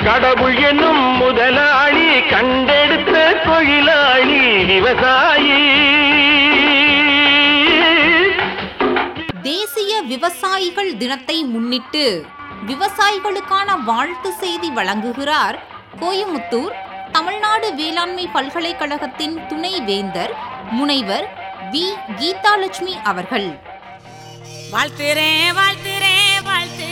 கடவுள் என்னும் முதலாளி கண்டெடுத்த தொழிலாளி விவசாயி தேசிய விவசாயிகள் தினத்தை முன்னிட்டு விவசாயிகளுக்கான வாழ்த்து செய்தி வழங்குகிறார் கோயமுத்தூர் தமிழ்நாடு வேளாண்மை பல்கலைக்கழகத்தின் துணை வேந்தர் முனைவர் வி கீதாலட்சுமி அவர்கள் வாழ்த்துறேன் வாழ்த்துறேன் வாழ்த்துறேன்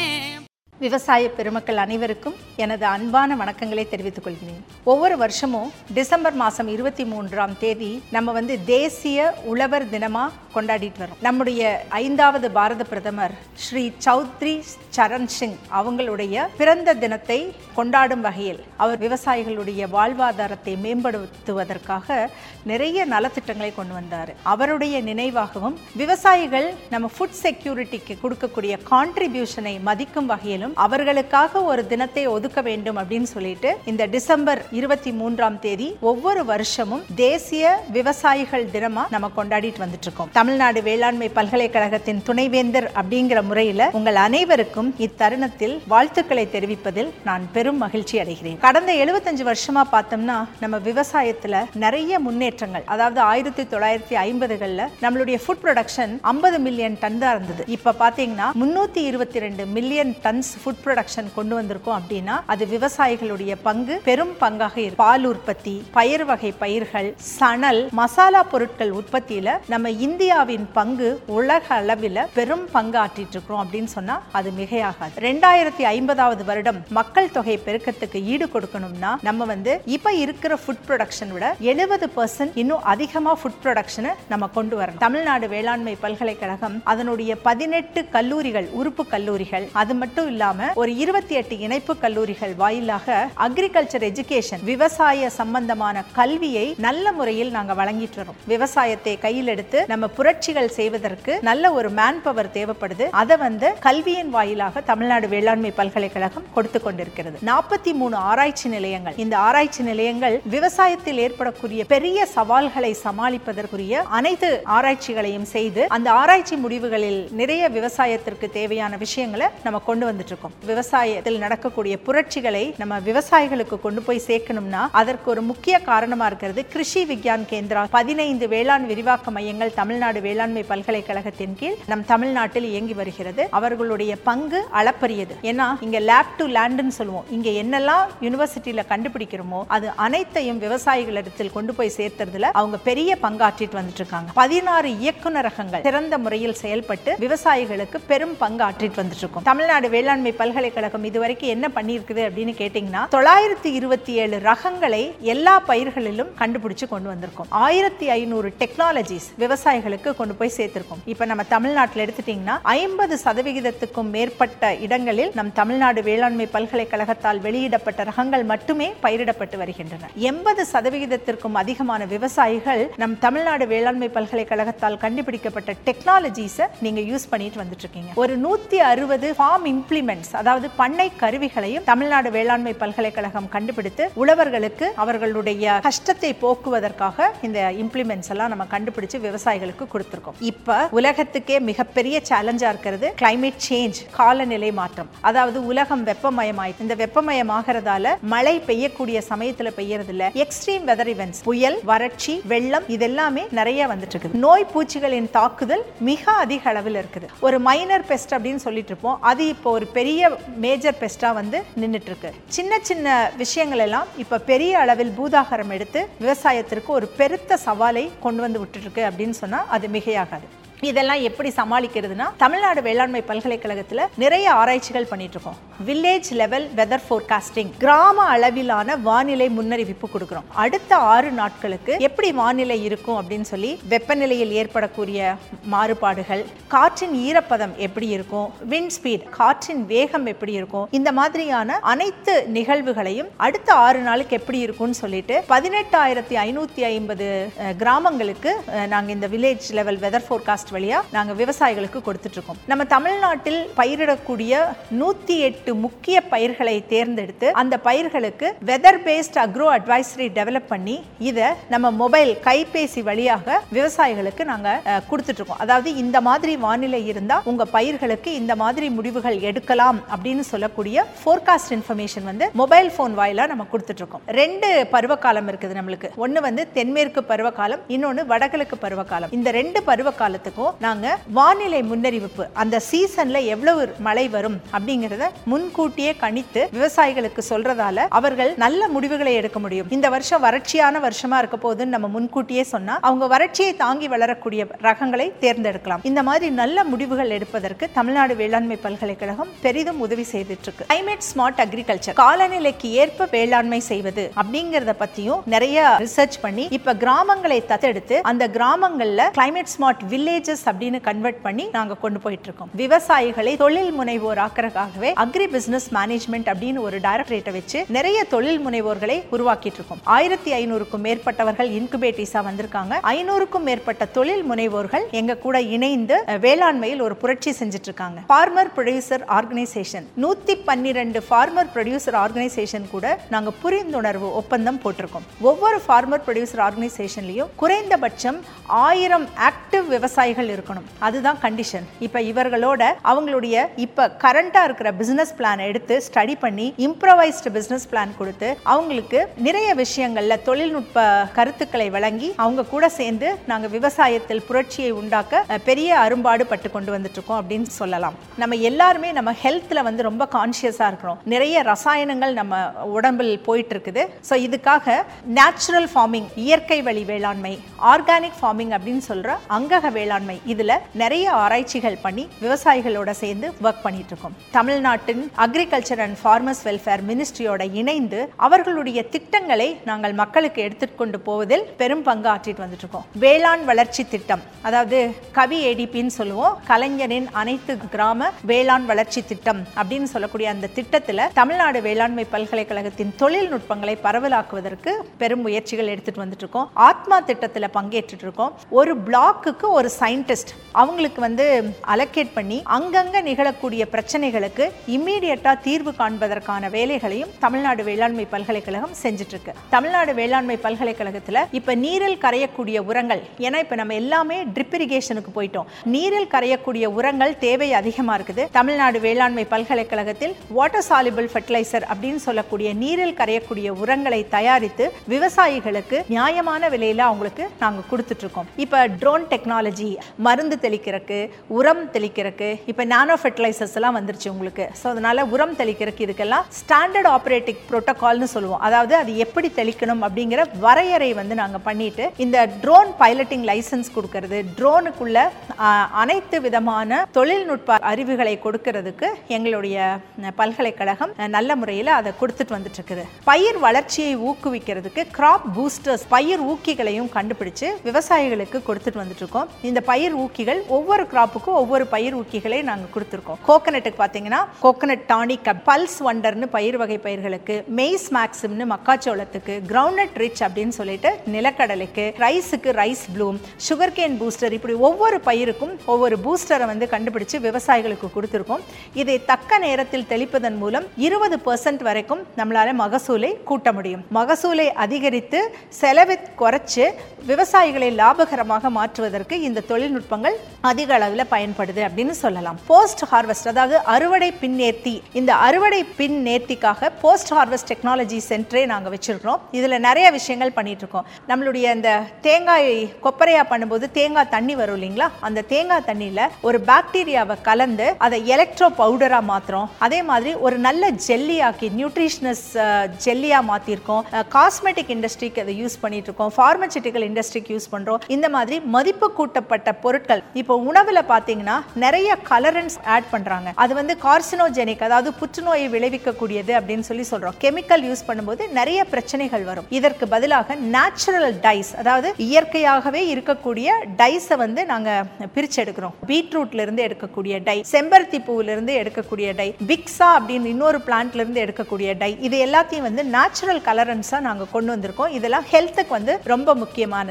விவசாய பெருமக்கள் அனைவருக்கும் எனது அன்பான வணக்கங்களை தெரிவித்துக் கொள்கிறேன் ஒவ்வொரு வருஷமும் டிசம்பர் மாதம் இருபத்தி மூன்றாம் தேதி நம்ம வந்து தேசிய உழவர் தினமா கொண்டாடிட்டு வரோம் நம்முடைய ஐந்தாவது பாரத பிரதமர் ஸ்ரீ சௌத்ரி சரண் சிங் அவங்களுடைய பிறந்த தினத்தை கொண்டாடும் வகையில் அவர் விவசாயிகளுடைய வாழ்வாதாரத்தை மேம்படுத்துவதற்காக நிறைய நலத்திட்டங்களை கொண்டு வந்தார் அவருடைய நினைவாகவும் விவசாயிகள் நம்ம ஃபுட் செக்யூரிட்டிக்கு கொடுக்கக்கூடிய கான்ட்ரிபியூஷனை மதிக்கும் வகையிலும் அவர்களுக்காக ஒரு தினத்தை ஒதுக்க வேண்டும் அப்படின்னு சொல்லிட்டு இந்த டிசம்பர் இருபத்தி மூன்றாம் தேதி ஒவ்வொரு வருஷமும் தேசிய விவசாயிகள் தினமா நம்ம கொண்டாடிட்டு வந்துட்டு இருக்கோம் தமிழ்நாடு வேளாண்மை பல்கலைக்கழகத்தின் துணைவேந்தர் அப்படிங்கிற முறையில உங்கள் அனைவருக்கும் இத்தருணத்தில் வாழ்த்துக்களை தெரிவிப்பதில் நான் பெரும் மகிழ்ச்சி அடைகிறேன் கடந்த 75 வருஷமா பார்த்தோம்னா நம்ம விவசாயத்துல நிறைய முன்னேற்றங்கள் அதாவது ஆயிரத்தி தொள்ளாயிரத்தி ஐம்பதுகளில் நம்மளுடைய ஃபுட் ப்ரொடக்ஷன் ஐம்பது மில்லியன் டன் தான் இருந்தது இப்ப பாத்தீங்கன்னா முன்னூத்தி இருபத்தி ரெண்டு மில்லியன் டன்ஸ் ஃபுட் ப்ரொடக்ஷன் கொண்டு வந்திருக்கோம் அப்படின்னா அது விவசாயிகளுடைய பங்கு பெரும் பங்காக இருக்கு பால் உற்பத்தி பயிர் வகை பயிர்கள் சணல் மசாலா பொருட்கள் உற்பத்தியில நம்ம இந்தியாவின் பங்கு உலக அளவில் பெரும் பங்கு ஆற்றிட்டு இருக்கிறோம் அப்படின்னு சொன்னா அது மிகையாகாது ரெண்டாயிரத்தி ஐம்பதாவது வருடம் மக்கள் தொகை பெருக்கத்துக்கு ஈடு கொடுக்கணும்னா நம்ம வந்து இப்ப இருக்கிற ஃபுட் ப்ரொடக்ஷன் விட எழுபது பர்சன்ட் இன்னும் அதிகமா ஃபுட் ப்ரொடக்ஷனை நம்ம கொண்டு வரணும் தமிழ்நாடு வேளாண்மை பல்கலைக்கழகம் அதனுடைய பதினெட்டு கல்லூரிகள் உறுப்பு கல்லூரிகள் அது மட்டும் இல்லாம ஒரு இருபத்தி எட்டு இணைப்பு கல்லூரிகள் வாயிலாக அக்ரிகல்ச்சர் எஜுகேஷன் விவசாய சம்பந்தமான கல்வியை நல்ல முறையில் நாங்க வழங்கிட்டு வரோம் விவசாயத்தை கையில் எடுத்து நம்ம புரட்சிகள் செய்வதற்கு நல்ல ஒரு மேன் பவர் தேவைப்படுது அதை வந்து கல்வியின் வாயிலாக தமிழ்நாடு வேளாண்மை பல்கலைக்கழகம் கொடுத்து கொண்டிருக்கிறது நாற்பத்தி மூணு ஆராய்ச்சி நிலையங்கள் இந்த ஆராய்ச்சி நிலையங்கள் விவசாயத்தில் ஏற்படக்கூடிய பெரிய சவால்களை சமாளிப்பதற்குரிய அனைத்து ஆராய்ச்சிகளையும் செய்து அந்த ஆராய்ச்சி முடிவுகளில் நிறைய விவசாயத்திற்கு தேவையான விஷயங்களை நம்ம கொண்டு வந்துட்டு இருக்கோம் விவசாயத்தில் நடக்கக்கூடிய புரட்சிகளை நம்ம விவசாயிகளுக்கு கொண்டு போய் சேர்க்கணும்னா அதற்கு ஒரு முக்கிய காரணமா இருக்கிறது கிருஷி விக்யான் கேந்திரா பதினைந்து வேளாண் விரிவாக்க மையங்கள் தமிழ்நாடு வேளாண்மை பல்கலைக்கழகத்தின் கீழ் நம் தமிழ்நாட்டில் இயங்கி வருகிறது அவர்களுடைய பங்கு அளப்பரியது ஏன்னா இங்க லேப் டு லேண்ட்னு சொல்லுவோம் இங்க என்னெல்லாம் யூனிவர்சிட்டியில கண்டுபிடிக்கிறோமோ அது அனைத்தையும் விவசாயிகளிடத்தில் கொண்டு போய் சேர்த்துறதுல அவங்க பெரிய பங்காற்றிட்டு வந்துட்டு இருக்காங்க பதினாறு இயக்குநரகங்கள் சிறந்த முறையில் செயல்பட்டு விவசாயிகளுக்கு பெரும் பங்கு ஆற்றிட்டு வந்துட்டு இருக்கோம் தமிழ்நாடு வேளாண்மை பல்கலைக்கழகம் இதுவரைக்கும் என்ன பண்ணியிருக்குது அப்படின்னு கேட்டீங்கன்னா தொள்ளாயிரத்தி இருபத்தி ஏழு ரகங்களை எல்லா பயிர்களிலும் கண்டுபிடிச்சு கொண்டு வந்திருக்கோம் ஆயிரத்தி ஐநூறு டெக்னாலஜிஸ் விவசாயிகளுக்கு கொண்டு போய் சேர்த்திருக்கோம் இப்ப நம்ம தமிழ்நாட்டில் எடுத்துட்டீங்கன்னா ஐம்பது சதவிகிதத்துக்கும் மேற்பட்ட இடங்களில் நம் தமிழ்நாடு வேளாண்மை பல்கலைக்கழகத்தால் வெளியிடப்பட்ட ரகங்கள் மட்டுமே பயிரிடப்பட்டு வருகின்றன எண்பது சதவிகிதத்திற்கும் அதிகமான விவசாயிகள் நம் தமிழ்நாடு வேளாண்மை பல்கலைக்கழகத்தால் கண்டுபிடிக்கப்பட்ட டெக்னாலஜிஸை நீங்க யூஸ் பண்ணிட்டு வந்துட்டு இருக்கீங்க ஒரு நூத்தி அறுபது ஃபார்ம் இம்ப்ளிமெண்ட்ஸ் அதாவது பண்ணை கருவிகளையும் தமிழ்நாடு வேளாண்மை பல்கலைக்கழகம் கண்டுபிடித்து உழவர்களுக்கு அவர்களுடைய கஷ்டத்தை போக்குவதற்காக இந்த இம்ப்ளிமெண்ட்ஸ் எல்லாம் நம்ம கண்டுபிடிச்சு விவசாயிகளுக்கு கொடுத்திருக்கோம் இப்ப உலகத்துக்கே மிகப்பெரிய சேலஞ்சா இருக்கிறது climate சேஞ்ச் காலநிலை மாற்றம் அதாவது உலகம் வெப்பமயமாய் இந்த வெப்பமயமாகிறதால மழை பெய்யக்கூடிய சமயத்துல பெய்யறது இல்ல எக்ஸ்ட்ரீம் வெதர் இவெண்ட்ஸ் புயல் வறட்சி வெள்ளம் இதெல்லாமே நிறைய வந்துட்டு இருக்குது நோய் பூச்சிகளின் தாக்குதல் மிக அதிக அளவில் இருக்குது ஒரு மைனர் பெஸ்ட் அப்படின்னு சொல்லிட்டு இருப்போம் அது இப்போ ஒரு பெரிய மேஜர் பெஸ்டா வந்து நின்னுட்டு இருக்கு சின்ன சின்ன விஷயங்கள் எல்லாம் இப்ப பெரிய அளவில் பூதாகரம் எடுத்து விவசாயத்திற்கு ஒரு பெருத்த சவாலை கொண்டு வந்து விட்டுட்டு இருக்கு அப்படின்னு சொன்னா அது மிகையாகாது இதெல்லாம் எப்படி சமாளிக்கிறதுனா தமிழ்நாடு வேளாண்மை பல்கலைக்கழகத்துல நிறைய ஆராய்ச்சிகள் பண்ணிட்டு இருக்கோம் வில்லேஜ் லெவல் வெதர் ஃபோர்காஸ்டிங் கிராம அளவிலான வானிலை முன்னறிவிப்பு கொடுக்குறோம் அடுத்த ஆறு நாட்களுக்கு எப்படி வானிலை இருக்கும் அப்படின்னு சொல்லி வெப்பநிலையில் ஏற்படக்கூடிய மாறுபாடுகள் காற்றின் ஈரப்பதம் எப்படி இருக்கும் விண்ட் ஸ்பீட் காற்றின் வேகம் எப்படி இருக்கும் இந்த மாதிரியான அனைத்து நிகழ்வுகளையும் அடுத்த ஆறு நாளுக்கு எப்படி இருக்கும்னு சொல்லிட்டு பதினெட்டாயிரத்தி ஐநூத்தி ஐம்பது கிராமங்களுக்கு அஹ், நாங்க இந்த வில்லேஜ் லெவல் வெதர் ஃபோர்காஸ்ட் வழியா நாங்க விவசாயிகளுக்கு கொடுத்துட்டு இருக்கோம் நம்ம தமிழ்நாட்டில் பயிரிடக்கூடிய நூத்தி எட்டு முக்கிய பயிர்களை தேர்ந்தெடுத்து அந்த பயிர்களுக்கு weather based agro advisory develop பண்ணி இதை நம்ம மொபைல் கைபேசி வழியாக விவசாயிகளுக்கு நாங்க அஹ், கொடுத்துட்டு இருக்கோம் அதாவது இந்த மாதிரி வானிலை இருந்தா உங்க பயிர்களுக்கு இந்த மாதிரி முடிவுகள் எடுக்கலாம் அப்படின்னு சொல்லக்கூடிய ஃபோர்காஸ்ட் இன்ஃபர்மேஷன் வந்து மொபைல் ஃபோன் வாயிலா நம்ம கொடுத்துட்டு இருக்கோம் ரெண்டு பருவகாலம் இருக்குது நம்மளுக்கு ஒன்னு வந்து தென்மேற்கு பருவகாலம் இன்னொன்னு வடகிழக்கு பருவகாலம் இந்த ரெண்டு பருவ காலத்துக்கும் நாங்க வானிலை முன்னறிவிப்பு அந்த சீசன்ல எவ்வளவு மழை வரும் அப்படிங்கறத முன்கூட்டியே கணித்து விவசாயிகளுக்கு சொல்றதால அவர்கள் நல்ல முடிவுகளை எடுக்க முடியும் இந்த வருஷம் வறட்சியான வருஷமா இருக்க போகுதுன்னு நம்ம முன்கூட்டியே சொன்னா அவங்க வறட்சியை தாங்கி வளரக்கூடிய ரகங்களை தேர்ந்தெடுக்கலாம் இந்த மாதிரி நல்ல முடிவுகள் எடுப்பதற்கு தமிழ்நாடு வேளாண்மை பல்கலைக்கழகம் பெரிதும் உதவி செய்துட்டு இருக்கு கிளைமேட் ஸ்மார்ட் அக்ரிகல்ச்சர் காலநிலைக்கு ஏற்ப வேளாண்மை செய்வது அப்படிங்கறத பத்தியும் நிறைய ரிசர்ச் பண்ணி இப்ப கிராமங்களை தத்தெடுத்து அந்த கிராமங்கள்ல கிளைமேட் ஸ்மார்ட் வில்லேஜஸ் அப்படின்னு கன்வெர்ட் பண்ணி நாங்க கொண்டு போயிட்டு இருக்கோம் விவசாயிகளை தொழில் முனைவோர் ஆக்கிறதுக்காகவே அக்ரி பிசினஸ் மேனேஜ்மெண்ட் அப்படின்னு ஒரு டைரக்டரேட்டை வச்சு நிறைய தொழில் முனைவோர்களை உருவாக்கிட்டு இருக்கோம் ஆயிரத்தி ஐநூறுக்கும் மேற்பட்டவர்கள் இன்குபேட்டிஸா வந்திருக்காங்க ஐநூறுக்கும் மேற்பட்ட தொழில் முனைவோர்கள் எங்க கூட இணைந்து அஹ், வேளாண்மையில் ஒரு புரட்சி செஞ்சுட்டு இருக்காங்க ஃபார்மர் ப்ரொடியூசர் ஆர்கனைசேஷன் நூத்தி பன்னிரெண்டு ஃபார்மர் ப்ரொடியூசர் ஆர்கனைசேஷன் கூட நாங்க புரிந்துணர்வு ஒப்பந்தம் போட்டிருக்கோம் ஒவ்வொரு ஃபார்மர் ப்ரொடியூசர் ஆர்கனைசேஷன்லயும் குறைந்தபட்சம் ஆயிரம் ஆக்டிவ் விவசாயிகள் இருக்கணும் அதுதான் கண்டிஷன் இப்ப இவர்களோட அவங்களுடைய இப்ப கரண்டா இருக்கிற பிசினஸ் பிளான் எடுத்து ஸ்டடி பண்ணி இம்ப்ரவைஸ்டு பிசினஸ் பிளான் கொடுத்து அவங்களுக்கு நிறைய விஷயங்கள்ல தொழில்நுட்ப கருத்துக்களை வழங்கி அவங்க கூட சேர்ந்து நாங்க விவசாயத்தில் புரட்சியை உண்டாக்க அஹ், பெரிய அரும்பாடு பட்டு கொண்டு வந்துட்டு இருக்கோம் அப்படின்னு சொல்லலாம் நம்ம எல்லாருமே நம்ம ஹெல்த்ல வந்து ரொம்ப கான்சியஸா இருக்கிறோம் நிறைய ரசாயனங்கள் நம்ம உடம்பில் போயிட்டு இருக்குது ஸோ இதுக்காக நேச்சுரல் ஃபார்மிங் இயற்கை வழி வேளாண்மை ஆர்கானிக் ஃபார்மிங் அப்படின்னு சொல்ற அங்கக வேளாண்மை இதுல நிறைய ஆராய்ச்சிகள் பண்ணி விவசாயிகளோட சேர்ந்து ஒர்க் பண்ணிட்டு இருக்கோம் தமிழ்நாட்டின் அக்ரிகல்ச்சர் அண்ட் ஃபார்மர்ஸ் வெல்ஃபேர் மினிஸ்ட்ரியோட இணைந்து அவர்களுடைய திட்டங்களை நாங்கள் மக்களுக்கு எடுத்துட்டு கொண்டு போவதில் பெரும் பங்கு ஆற்றிட்டு வந்துட்டு இருக்கோம் வேளாண் வளர்ச்சி திட்டம் அதாவது கவி ஏடிபின்னு சொல்லுவோம் கலைஞரின் அனைத்து கிராம வேளாண் வளர்ச்சி திட்டம் அப்படின்னு சொல்லக்கூடிய அந்த திட்டத்துல தமிழ்நாடு வேளாண்மை பல்கலைக்கழகத்தின் தொழில்நுட்பங்களை பரவலாக்குவதற்கு பெரும் முயற்சிகள் எடுத்துட்டு வந்துட்டு இருக்கோம் ஆத்மா திட்டத்துல பங்கேற்றுட்டு இருக்கோம் ஒரு பிளாக்குக்கு ஒரு சயின்டிஸ்ட் அவங்களுக்கு வந்து அலோகேட் பண்ணி அங்கங்க நிகழக்கூடிய பிரச்சனைகளுக்கு இம்மீடியட்டா தீர்வு காண்பதற்கான வேலைகளையும் தமிழ்நாடு வேளாண்மை பல்கலைக்கழகம் செஞ்சுட்டு இருக்கு தமிழ்நாடு வேளாண்மை பல்கலைக்கழகத்துல இப்ப நீரில் கரையக்கூடிய உரங்கள் ஏன்னா இப்ப நம்ம எல்லாமே ட்ரிப் இரிகேஷனுக்கு போயிட்டோம் நீரில் கரையக்கூடிய உரங்கள் தேவை அதிகமா இருக்குது தமிழ்நாடு வேளாண்மை பல்கலைக்கழகத்தில் வாட்டர் சாலிபிள் ஃபெர்டிலைசர் அப்படின்னு சொல்லக்கூடிய நீரில் கரையக்கூடிய உரங்களை தயாரித்து விவசாயிகளுக்கு நியாயமான விலையில அவங்களுக்கு நாங்க கொடுத்துட்டு இருக்கோம் இப்ப ட்ரோன் டெக்னாலஜி மருந்து தெளிக்கிறதுக்கு உரம் தெளிக்கிறதுக்கு இப்ப நானோ ஃபெர்டிலைசர்ஸ் எல்லாம் வந்துருச்சு உங்களுக்கு ஸோ அதனால உரம் தெளிக்கிறதுக்கு இதுக்கெல்லாம் ஸ்டாண்டர்ட் ஆப்ரேட்டிங் ப்ரோட்டோகால்னு சொல்லுவோம் அதாவது அது எப்படி தெளிக்கணும் அப்படிங்கிற வரையறை வந்து நாங்க பண்ணிட்டு இந்த ட்ரோன் பைலட்டிங் லைசன்ஸ் கொடுக்கறது ட்ரோனுக்குள்ள அனைத்து விதமான தொழில்நுட்ப அறிவுகளை கொடுக்கறதுக்கு எங்களுடைய அஹ், பல்கலைக்கழகம் அஹ், நல்ல முறையில் அதை கொடுத்துட்டு வந்துட்டு இருக்குது பயிர் வளர்ச்சியை ஊக்குவிக்கிறதுக்கு கிராப் பூஸ்டர்ஸ் பயிர் ஊக்கிகளையும் கண்டுபிடிச்சு விவசாயிகளுக்கு கொடுத்துட்டு வந்துட்டு இருக்கோம் இந்த பயிர் ஊக்கிகள் ஒவ்வொரு கிராப்புக்கும் ஒவ்வொரு பயிர் ஊக்கிகளை நாங்கள் கொடுத்துருக்கோம் கோகனட்டுக்கு பார்த்தீங்கன்னா கோகனட் டானிக் பல்ஸ் வண்டர்னு பயிர் வகை பயிர்களுக்கு மெய்ஸ் மேக்ஸிம்னு மக்காச்சோளத்துக்கு கிரவுண்ட்நட் ரிச் அப்படின்னு சொல்லிட்டு நிலக்கடலைக்கு ரைஸுக்கு rice bloom sugar cane booster இப்படி ஒவ்வொரு பயிருக்கும் ஒவ்வொரு பூஸ்டரை வந்து கண்டுபிடிச்சு விவசாயிகளுக்கு கொடுத்துருக்கோம் இதை தக்க நேரத்தில் தெளிப்பதன் மூலம் இருபது பர்சன்ட் வரைக்கும் நம்மளால மகசூலை கூட்ட முடியும் மகசூலை அதிகரித்து செலவை குறைச்சு விவசாயிகளை லாபகரமாக மாற்றுவதற்கு இந்த தொழில்நுட்பங்கள் அதிக அளவில் பயன்படுது அப்படின்னு சொல்லலாம் போஸ்ட் ஹார்வெஸ்ட் அதாவது அறுவடை பின் நேர்த்தி இந்த அறுவடை பின் நேர்த்திக்காக போஸ்ட் ஹார்வெஸ்ட் டெக்னாலஜி சென்டரே நாங்கள் வச்சிருக்கிறோம் இதில் நிறைய விஷயங்கள் பண்ணிட்டு இருக்கோம் நம்மளுடைய இந்த தேங்காய் கொப்பரையா பண்ணும்போது தேங்காய் தண்ணி வரும் இல்லைங்களா அந்த தேங்காய் தண்ணியில் ஒரு பாக்டீரியாவை கலந்து அதை எலக்ட்ரோ பவுடராக மாற்றுறோம் அதே மாதிரி ஒரு நல்ல ஜெல்லி ஆக்கி நியூட்ரிஷனஸ் ஜெல்லியாக மாற்றிருக்கோம் காஸ்மெட்டிக் இண்டஸ்ட்ரிக்கு அதை யூஸ் பண்ணிட்டு இருக்கோம் ஃபார்மசிட்டிக்கல் இண்டஸ்ட்ரிக்கு யூஸ் பண்ணுறோம் இந்த மாதிரி மதிப்பு கூட்டப்பட்ட பொருட்கள் இப்போ உணவில் பார்த்தீங்கன்னா நிறைய கலரன்ஸ் ஆட் பண்ணுறாங்க அது வந்து கார்சினோஜெனிக் அதாவது புற்றுநோயை விளைவிக்கக்கூடியது அப்படின்னு சொல்லி சொல்கிறோம் கெமிக்கல் யூஸ் பண்ணும்போது நிறைய பிரச்சனைகள் வரும் இதற்கு பதிலாக நேச்சுரல் டைஸ் அதாவது இயற்கையாகவே இருக்கக்கூடிய டைஸை வந்து நாங்கள் பிரிச்சு எடுக்கிறோம் பீட்ரூட்ல இருந்து எடுக்கக்கூடிய டை செம்பருத்தி பூவுல இருந்து எடுக்கக்கூடிய டை பிக்ஸா அப்படின்னு இன்னொரு பிளான்ட்ல இருந்து எடுக்கக்கூடிய டை இது எல்லாத்தையும் வந்து நேச்சுரல் கலரன்ஸா நாங்க கொண்டு வந்திருக்கோம் இதெல்லாம் ஹெல்த்துக்கு வந்து ரொம்ப முக்கியமானது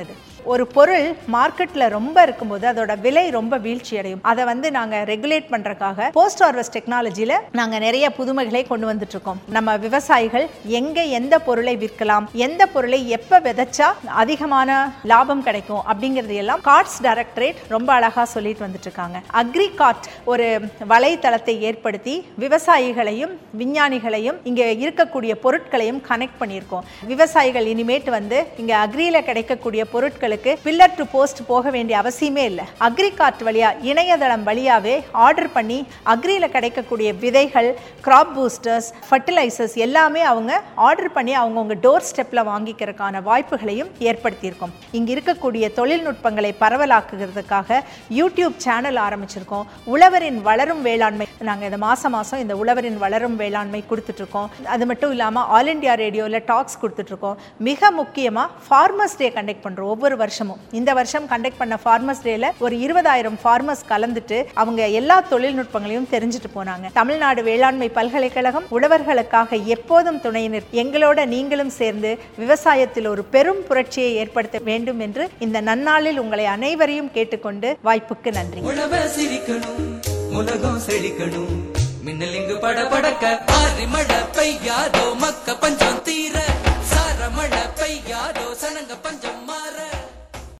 ஒரு பொருள் மார்க்கெட்ல ரொம்ப இருக்கும்போது அதோட விலை ரொம்ப வீழ்ச்சி அடையும் அதை வந்து நாங்க ரெகுலேட் பண்றதுக்காக போஸ்ட் ஹார்வெஸ்ட் டெக்னாலஜில நாங்க நிறைய புதுமைகளை கொண்டு வந்துட்டு இருக்கோம் நம்ம விவசாயிகள் எங்க எந்த பொருளை விற்கலாம் எந்த பொருளை எப்ப விதைச்சா அதிகமான லாபம் கிடைக்கும் அப்படிங்கறது எல்லாம் கார்ட்ஸ் டைரக்டரேட் ரொம்ப அழகா சொல்லிட்டு வந்துட்டு இருக்காங்க அக்ரி கார்ட் ஒரு வலைத்தளத்தை ஏற்படுத்தி விவசாயிகளையும் விஞ்ஞானிகளையும் இங்க இருக்கக்கூடிய பொருட்களையும் கனெக்ட் பண்ணியிருக்கோம் விவசாயிகள் இனிமேட்டு வந்து இங்க அக்ரியில கிடைக்கக்கூடிய பொருட்களுக்கு பில்லர் டு போஸ்ட் போக வேண்டிய அவசியமே இல்லை அக்ரி கார்ட் வழியா இணையதளம் வழியாவே ஆர்டர் பண்ணி அக்ரியில கிடைக்கக்கூடிய விதைகள் கிராப் பூஸ்டர்ஸ் ஃபர்டிலைசர்ஸ் எல்லாமே அவங்க ஆர்டர் பண்ணி அவங்கவுங்க டோர் ஸ்டெப்ல வாங்கிக்கிறதுக்கான வாய்ப்புகளையும் ஏற்படுத்தியிருக்கோம் இங்க இருக்கக்கூடிய தொழில்நுட்பங்களை பரவலாக்குகிறதுக்காக யூடியூப் சேனல் ஆரம்பிச்சிருக்கோம் உழவரின் வளரும் வேளாண்மை நாங்கள் இந்த மாசம் மாசம் இந்த உழவரின் வளரும் வேளாண்மை கொடுத்துட்டு இருக்கோம் அது மட்டும் இல்லாமல் ஆல் இண்டியா ரேடியோவில் டாக்ஸ் கொடுத்துட்டு இருக்கோம் மிக முக்கியமாக ஃபார்மர்ஸ் டே கண்டக்ட் பண்ணுறோம் ஒவ்வொரு வருஷமும் இந்த வருஷம் கண்டக்ட் பண்ண ஃபார்மர்ஸ் டேல ஒரு இருபதாயிரம் ஃபார்மர்ஸ் கலந்துட்டு அவங்க எல்லா தொழில்நுட்பங்களையும் தெரிஞ்சுட்டு போனாங்க தமிழ்நாடு வேளாண்மை பல்கலைக்கழகம் உழவர்களுக்காக எப்போதும் துணையினர் எங்களோட நீங்களும் சேர்ந்து விவசாயத்தில் ஒரு பெரும் புரட்சியை ஏற்படுத்த வேண்டும் என்று இந்த நன்னாளில் உங்களை அனைவரையும் கேட்டுக்கொண்டு வாய்ப்புக்கு நன்றி உழவ சிரிக்கணும் உலகம் செழிக்கணும் மின்னல் இங்கு பட படக்க ஆறி மழை பெய்யாதோ மக்க பஞ்சம் தீர சார மழை பெய்யாதோ சனங்க பஞ்சம்